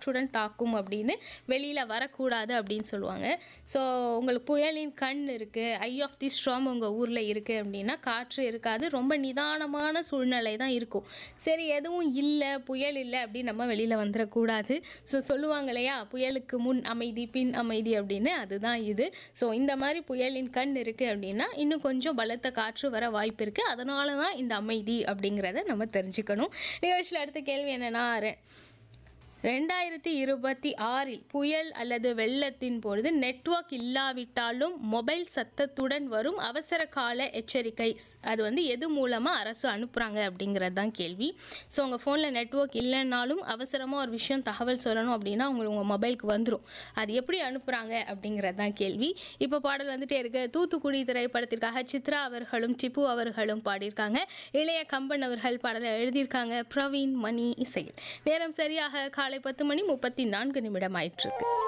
காற்றுடன் தாக்கும் அப்படின்னு வெளியில் வரக்கூடாது அப்படின்னு சொல்லுவாங்க ஸோ உங்களுக்கு புயலின் கண் இருக்குது ஐ ஆஃப் தி ஸ்ட்ராம் உங்கள் ஊரில் இருக்குது அப்படின்னா காற்று இருக்காது ரொம்ப நிதானமான சூழ்நிலை தான் இருக்கும் சரி எதுவும் இல்லை புயல் இல்லை அப்படின்னு நம்ம வெளியில் வந்துடக்கூடாது ஸோ சொல்லுவாங்க இல்லையா புயலுக்கு முன் அமைதி பின் அமைதி அப்படின்னு அதுதான் இது ஸோ இந்த மாதிரி புயலின் கண் இருக்குது அப்படின்னா இன்னும் கொஞ்சம் பலத்த காற்று வர வாய்ப்பு இருக்குது அதனால தான் இந்த அமைதி அப்படிங்கிறத நம்ம தெரிஞ்சுக்கணும் நிகழ்ச்சியில் அடுத்த கேள்வி என்னென்னா ரெண்டாயிரத்தி இருபத்தி ஆறில் புயல் அல்லது வெள்ளத்தின் பொழுது நெட்வொர்க் இல்லாவிட்டாலும் மொபைல் சத்தத்துடன் வரும் அவசர கால எச்சரிக்கை அது வந்து எது மூலமாக அரசு அனுப்புகிறாங்க அப்படிங்கிறது தான் கேள்வி ஸோ உங்கள் ஃபோனில் நெட்வொர்க் இல்லைன்னாலும் அவசரமாக ஒரு விஷயம் தகவல் சொல்லணும் அப்படின்னா உங்களுக்கு உங்கள் மொபைலுக்கு வந்துடும் அது எப்படி அனுப்புகிறாங்க அப்படிங்கிறது தான் கேள்வி இப்போ பாடல் வந்துட்டே இருக்கு தூத்துக்குடி திரைப்படத்திற்காக சித்ரா அவர்களும் டிப்பு அவர்களும் பாடியிருக்காங்க இளைய கம்பன் அவர்கள் பாடலை எழுதியிருக்காங்க பிரவீன் மணி இசையில் நேரம் சரியாக காலை பத்து மணி முப்பத்தி நான்கு நிமிடம் ஆயிட்டிருக்கு